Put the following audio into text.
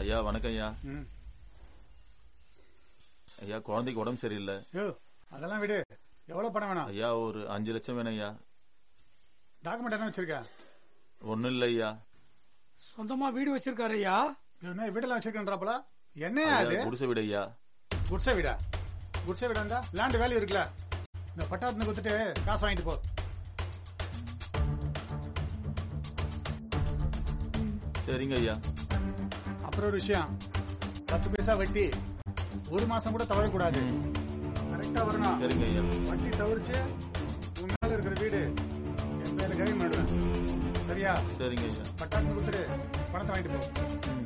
ஐயா வணக்கம் ஐயா ம் ஐயா குழந்தைக்கு உடம்பு சரியில்லை யோ அதெல்லாம் விடு எவ்வளவு பணம் வேணும் ஐயா ஒரு அஞ்சு லட்சம் வேணும் ஐயா டாக்குமெண்ட் என்ன வச்சிருக்க ஒன்னும் இல்லை ஐயா சொந்தமா வீடு வச்சிருக்காரு ஐயா என்ன வீடெல்லாம் வச்சிருக்கேன்றாப்பல என்னையா ஐயா, அது குடிசை வீடு ஐயா குடிசை வீடா குடிசை வீடா இருந்தா லேண்ட் வேல்யூ இருக்குல்ல இந்த பட்டாளத்துல கொடுத்துட்டு காசு வாங்கிட்டு போ சரிங்க ஐயா அப்புறம் ஒரு விஷயம் பத்து பைசா வட்டி ஒரு மாசம் கூட தவறக்கூடாது கரெக்டா வரணும் சரிங்க ஐயா வட்டி தவிர்த்து உன் மேல இருக்கிற வீடு என் பேர்ல கை பண்ணுவேன் சரியா சரிங்க ஐயா பட்டாளத்துல கொடுத்துட்டு பணத்தை வாங்கிட்டு போ